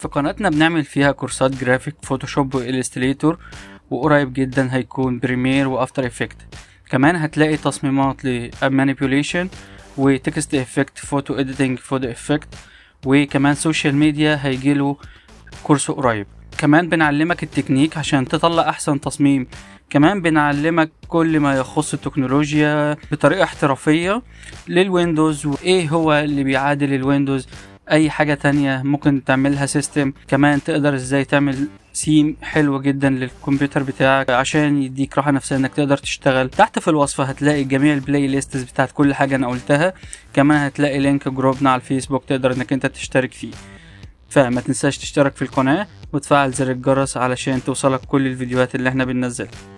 في قناتنا بنعمل فيها كورسات جرافيك فوتوشوب وإليستريتور وقريب جدا هيكون بريمير وافتر افكت كمان هتلاقي تصميمات لمانيبيوليشن وتكست افكت فوتو اديتنج فوتو افكت وكمان سوشيال ميديا هيجيله كورس قريب كمان بنعلمك التكنيك عشان تطلع احسن تصميم كمان بنعلمك كل ما يخص التكنولوجيا بطريقة احترافية للويندوز وايه هو اللي بيعادل الويندوز اي حاجة تانية ممكن تعملها سيستم كمان تقدر ازاي تعمل سيم حلو جدا للكمبيوتر بتاعك عشان يديك راحة نفسية انك تقدر تشتغل تحت في الوصفة هتلاقي جميع البلاي ليستس بتاعت كل حاجة انا قلتها كمان هتلاقي لينك جروبنا على الفيسبوك تقدر انك انت تشترك فيه فما تنساش تشترك في القناة وتفعل زر الجرس علشان توصلك كل الفيديوهات اللي احنا بننزلها